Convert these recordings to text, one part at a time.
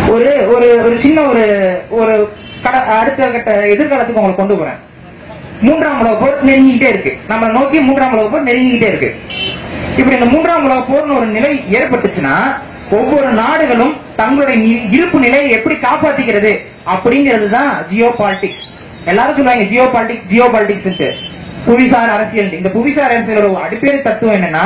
ஒரு ஒரு ஒரு சின்ன ஒரு ஒரு கட அடுத்த கட்ட எதிர்காலத்துக்கு உங்களுக்கு கொண்டு போறேன் மூன்றாம் உலக போர் நெருங்கிக்கிட்டே இருக்கு நம்ம நோக்கி மூன்றாம் உலக போர் நெருங்கிக்கிட்டே இருக்கு இப்படி இந்த மூன்றாம் உலக போர்னு ஒரு நிலை ஏற்பட்டுச்சுன்னா ஒவ்வொரு நாடுகளும் தங்களுடைய நி- இருப்பு நிலையை எப்படி காப்பாத்திக்கிறது அப்படிங்கிறது தான் ஜியோ பாலிடிக்ஸ் எல்லாரும் சொல்லுவாங்க ஜியோ பாலிடிக்ஸ் ஜியோ பாலிடிக்ஸ் புவிசார் அரசியல் இந்த புவிசார் அரசியலோட அடிப்படை தத்துவம் என்னன்னா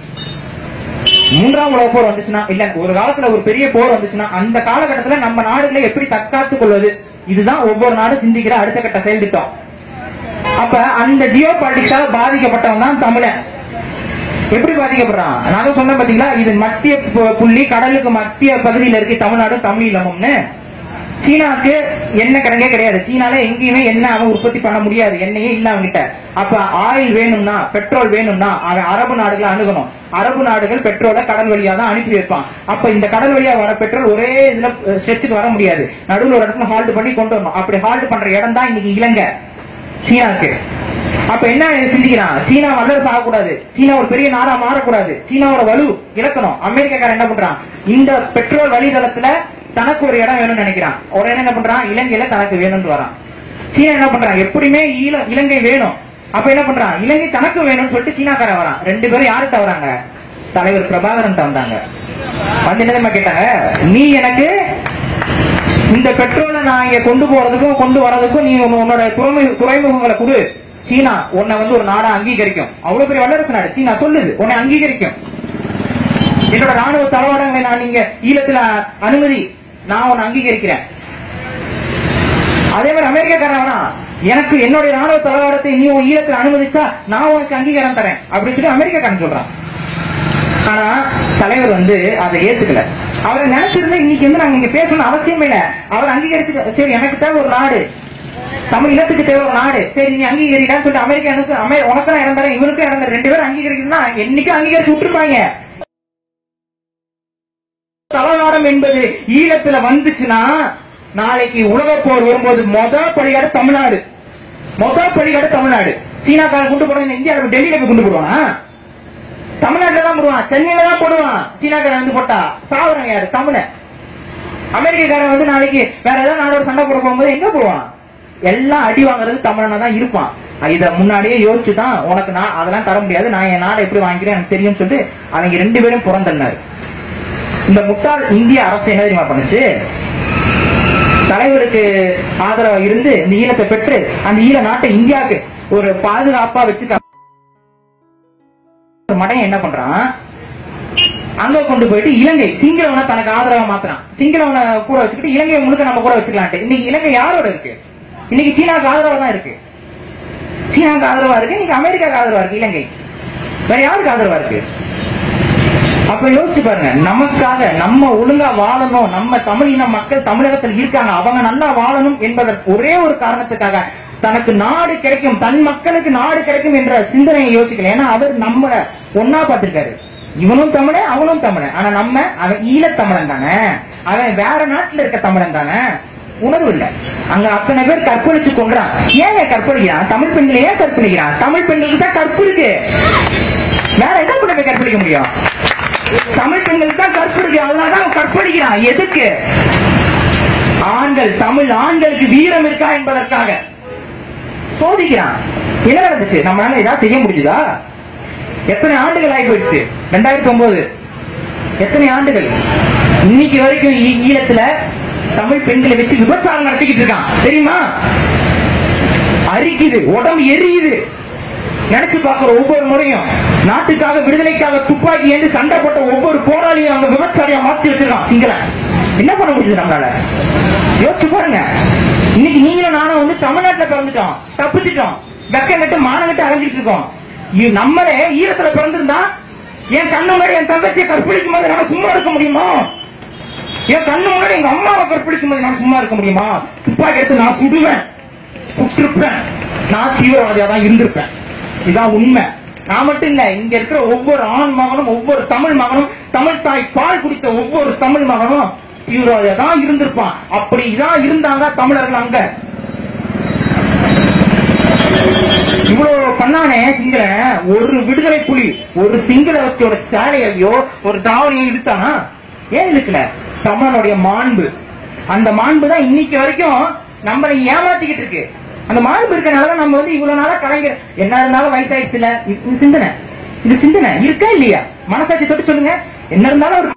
மூன்றாம் உலக போர் வந்துச்சுன்னா இல்ல ஒரு காலத்துல ஒரு பெரிய போர் வந்துச்சுன்னா அந்த காலகட்டத்துல நம்ம நாடுகளை எப்படி தற்காத்துக் கொள்வது இதுதான் ஒவ்வொரு நாடும் சிந்திக்கிற அடுத்த கட்ட செயல் திட்டம் அப்ப அந்த ஜியோ பாலிடிக்ஸால் பாதிக்கப்பட்டவன் தான் தமிழன் எப்படி பாதிக்கப்படுறான் நான் தான் சொன்னேன் பாத்தீங்களா இது மத்திய பு- புள்ளி கடலுக்கு மத்திய பகுதியில இருக்கு தமிழ்நாடு தமிழ் இளமம்னு சீனாவுக்கு எண்ணெய் கிடங்கே கிடையாது சீனால எங்கேயுமே எண்ணெய் அவன் உற்பத்தி பண்ண முடியாது எண்ணெயே இல்ல அவன்கிட்ட அப்ப ஆயில் வேணும்னா பெட்ரோல் வேணும்னா அவன் அரபு நாடுகளை அணுகணும் அரபு நாடுகள் பெட்ரோலை கடல் வழியா தான் அனுப்பி வைப்பான் அப்ப இந்த கடல் வழியா வர பெட்ரோல் ஒரே இதுல ஸ்ட்ரெச்சுக்கு வர முடியாது நடுவுல ஒரு இடத்துல ஹால்ட் பண்ணி கொண்டு வரணும் அப்படி ஹால்ட் பண்ற இடம் தான் இன்னைக்கு இலங்கை சீனாவுக்கு அப்ப என்ன சிந்திக்கிறான் சீனா வல்லரசு ஆகக்கூடாது சீனா ஒரு பெரிய நாடா மாறக்கூடாது சீனாவோட வலு இழக்கணும் அமெரிக்காக்காரன் என்ன பண்றான் இந்த பெட்ரோல் வழிதளத்துல தனக்கு ஒரு இடம் வேணும்னு நினைக்கிறான் உடனே என்ன பண்றான் இலங்கையில தனக்கு வேணும்னு வரான் சீனா என்ன பண்றான் எப்படியுமே ஈல- இலங்கை வேணும் அப்ப என்ன பண்றான் இலங்கை தனக்கு வேணும்னு சொல்லிட்டு சீனாக்காரன் வரான் ரெண்டு பேரும் யார்கிட்ட வராங்க தலைவர் பிரபாகரன் வந்தாங்க வந்து என்ன தெரியுமா கேட்டாங்க நீ எனக்கு இந்த பெட்ரோலை நான் இங்க கொண்டு போறதுக்கும் கொண்டு வரதுக்கும் நீ உன்ன- உன்னோட துறைமுக துறைமுகங்களை கொடு சீனா உன்னை வந்து ஒரு நாடா அங்கீகரிக்கும் அவ்வளவு பெரிய வல்லரசு நாடு சீனா சொல்லுது உன்னை அங்கீகரிக்கும் என்னோட ராணுவ தளவாடங்களை நான் இங்க ஈழத்துல அனுமதி நான் உன்னை அங்கீகரிக்கிறேன் அதே மாதிரி அமெரிக்காக்காரன் வேணா எனக்கு என்னுடைய ராணுவ தளவாடத்தை நீ உன் ஈழத்துல அனுமதிச்சா நான் உனக்கு அங்கீகாரம் தரேன் அப்படின்னு சொல்லி அமெரிக்காக்காரன் சொல்றான் ஆனா தலைவர் வந்து அதை ஏத்துக்கல அவர் நினைச்சிருந்தா இன்னைக்கு வந்து நாங்க இங்க பேசணும் அவசியமே இல்ல அவர் அங்கீகரிச்சு சரி எனக்கு தேவை ஒரு நாடு தமிழ் இனத்துக்கு தேவை ஒரு நாடு சரி நீ அங்கீகரிடான்னு சொல்லிட்டு அமெரிக்கானுக்கு அமெ உனக்கும் இடம் தரேன் இவனுக்கும் இடம் தரேன் ரெண்டு பேரும் அங்கீகரிக்கணும்னா என்னைக்கும் அங்கீகரிச்சு விட்டுருப்பாங்க தலவாடம் என்பது ஈழத்துல வந்துச்சுன்னா நாளைக்கு உலக போர் வரும்போது மொத படிகாடு தமிழ்நாடு மொத படிகாடு தமிழ்நாடு சீனாக்காரன் குண்டு போடுவான் இந்தியாவில் டெல்லியில போய் குண்டு போடுவானா தமிழ்நாட்டுல தான் போடுவான் சென்னையில தான் போடுவான் சீனாக்காரன் வந்து போட்டா சாவுறாங்க யாரு தமிழன் அமெரிக்காக்காரன் வந்து நாளைக்கு வேற ஏதாவது நாடோட சண்டை போட போகும்போது எங்க போவான் எல்லாம் அடி வாங்குறது தமிழனா தான் இருப்பான் இத முன்னாடியே யோசிச்சு தான் உனக்கு நான் அதெல்லாம் தர முடியாது நான் என் நாடை எப்படி வாங்கிக்கிறேன் எனக்கு தெரியும்னு சொல்லிட்டு அவங்க ரெண்டு பேரும் புறந்தள்ளாரு இந்த முட்டாள் இந்திய அரசு என்ன தெரியுமா பண்ணுச்சு தலைவருக்கு ஆதரவா இருந்து இந்த ஈழத்தை பெற்று அந்த ஈழ நாட்டை இந்தியாவுக்கு ஒரு பாதுகாப்பா வச்சு மடையன் என்ன பண்றான் அங்க கொண்டு போயிட்டு இலங்கை சிங்களவனை தனக்கு ஆதரவா மாத்துறான் சிங்களவனை கூட வச்சுக்கிட்டு இலங்கையை முழுக்க நம்ம கூட வச்சுக்கலான்ட்டு இன்னைக்கு இலங்கை யாரோட இருக்கு இன்னைக்கு சீனாவுக்கு ஆதரவா தான் இருக்கு சீனாவுக்கு ஆதரவா இருக்கு இன்னைக்கு அமெரிக்காவுக்கு ஆதரவா இருக்கு இலங்கை வேற யாருக்கு ஆதரவா இருக்கு அப்ப யோசிச்சு பாருங்க நமக்காக நம்ம ஒழுங்கா வாழணும் நம்ம தமிழ் இன மக்கள் தமிழகத்தில் இருக்காங்க அவங்க நல்லா வாழணும் என்பதற்கு ஒரே ஒரு காரணத்துக்காக தனக்கு நாடு கிடைக்கும் தன் மக்களுக்கு நாடு கிடைக்கும் என்ற சிந்தனையை யோசிக்கல ஏன்னா அவர் நம்ம ஒன்னா பார்த்திருக்காரு இவனும் தமிழன் அவனும் தமிழன் ஆனா நம்ம அவன் ஈழத் தமிழன் தானே அவன் வேற நாட்டுல இருக்க தமிழன் தானே உணர்வு இல்ல அங்க அத்தனை பேர் கற்பழிச்சு கொண்டான் ஏன் கற்பழிக்கிறான் தமிழ் பெண்களை ஏன் கற்பழிக்கிறான் தமிழ் பெண்களுக்கு தான் கற்பு இருக்கு வேற எதை கூட போய் கற்பழிக்க முடியும் தமிழ் பெண்களுக்கு தான் கற்பழிக்கிறான் அதனாலதான் அவன் கற்பழிக்கிறான் எதுக்கு ஆண்கள் தமிழ் ஆண்களுக்கு வீரம் இருக்கா என்பதற்காக சோதிக்கிறான் என்ன நடந்துச்சு நம்மளால ஏதாவது செய்ய முடியுதா எத்தனை ஆண்டுகள் ஆகி போயிடுச்சு ரெண்டாயிரத்தி ஒன்பது எத்தனை ஆண்டுகள் இன்னைக்கு வரைக்கும் ஈ- ஈழத்துல தமிழ் பெண்களை வச்சு விபச்சாரம் நடத்திக்கிட்டு இருக்கான் தெரியுமா அரிக்குது உடம்பு எரியுது நினைச்சு பார்க்கிற ஒவ்வொரு முறையும் நாட்டுக்காக விடுதலைக்காக துப்பாக்கி ஏந்தி சண்டை போட்ட ஒவ்வொரு போராளியும் அவங்க விபச்சாரியா மாத்தி வச்சிருக்கான் சிங்களன் என்ன பண்ண முடியுது நம்மளால யோசிச்சு பாருங்க இன்னைக்கு நீங்களும் நானும் வந்து தமிழ்நாட்டுல பிறந்துட்டோம் தப்பிச்சிட்டோம் வெக்கம் கட்டு மானம் கட்டு அலைஞ்சிட்டு இருக்கோம் இ- நம்மளே ஈரத்துல பிறந்திருந்தா என் கண்ணு முன்னாடி என் தங்கச்சியை கற்பழிக்கும் போது நான் சும்மா இருக்க முடியுமா என் கண்ணு முன்னாடி எங்க அம்மாவை கற்பழிக்கும் போது நான் சும்மா இருக்க முடியுமா துப்பாக்கி எடுத்து நான் சுடுவேன் சுட்டிருப்பேன் நான் தீவிரவாதியா தான் இருந்திருப்பேன் இதான் உண்மை நான் மட்டும் இல்ல இங்க இருக்கிற ஒவ்வொரு ஆண் மகனும் ஒவ்வொரு தமிழ் மகனும் தமிழ் தாய் பால் குடித்த ஒவ்வொரு தமிழ் மகனும் தீவிரவாதியா தான் இருந்திருப்பான் அப்படி இதான் இருந்தாங்க தமிழர்கள் அங்க இவ்வளவு பண்ணானே சிங்கள ஒரு விடுதலை புலி ஒரு சிங்கள வச்சோட சேலையையோ ஒரு தாவணியோ இழுத்தானா ஏன் இழுக்கல தமிழனுடைய மாண்பு அந்த மாண்பு தான் இன்னைக்கு வரைக்கும் நம்மளை ஏமாத்திக்கிட்டு இருக்கு அந்த மாண்பு இருக்கனாலதான் நம்ம வந்து இவ்வளவு நாளா கலைஞர் என்ன இருந்தாலும் வயசாயிடுச்சுல இது இது சிந்தனை இது சிந்தனை இருக்கா இல்லையா மனசாட்சி தொட்டு சொல்லுங்க என்ன இருந்தாலும் ஒரு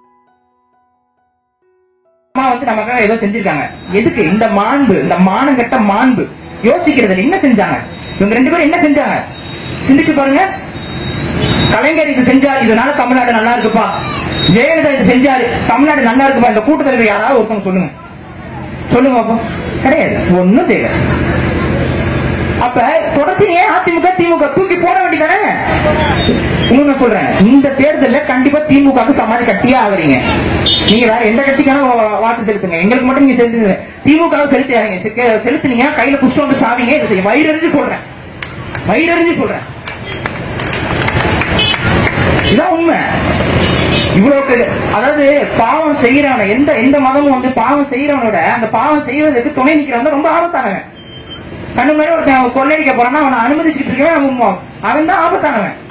அம்மா வந்து நமக்காக ஏதோ செஞ்சிருக்காங்க எதுக்கு இந்த மாண்பு இந்த மானங்கட்ட மாண்பு யோசிக்கிறது இல்ல. என்ன செஞ்சாங்க இவங்க ரெண்டு பேரும் என்ன செஞ்சாங்க சிந்திச்சு பாருங்க கலைஞர் இது செஞ்சார் இதனால தமிழ்நாடு நல்லா இருக்குப்பா ஜெயலலிதா இது செஞ்சாரு தமிழ்நாடு நல்லா இருக்குப்பா இந்த கூட்டத்தில் இருக்க யாராவது ஒருத்தவங்க சொல்லுங்க சொல்லுங்க அப்போ கிடையாது ஒண்ணும் தெரியல அப்ப தொடர்ச்சி ஏன் அதிமுக திமுக தூக்கி போட வேண்டியதானே இன்னொன்னு சொல்றேன் இந்த தேர்தல்ல கண்டிப்பா திமுகவுக்கு சமாதி கட்டியே ஆகுறீங்க நீங்க வேற எந்த கட்சிக்கான வா- வாக்கு செலுத்துங்க எங்களுக்கு மட்டும் நீங்க செலுத்துங்க திமுக வை செலுத்தாதீங்க செ- செலுத்துனீங்க கையில புஷ்டம் வந்து சாவிங்க இதை செய்ய வயிறறிஞ்சு சொல்றேன் வயிறறிஞ்சு சொல்றேன் இதான் உண்மை இவ்வளவு பெரிய- அதாவது பாவம் செய்யறவன எந்த எந்த மதமும் வந்து பாவம் செய்யறவனோட அந்த பாவம் செய்யறதுக்கு துணை நிக்கிறவன் தான் ரொம்ப ஆபத்தானவன் கண்ணு மேல ஒருத்தன் அவன் கொள்ளையடிக்க போறான்னா அவனை அனுமதிச்சுட்டு இருக்கவன் அவன் அவன் தான் ஆபத்தானவன்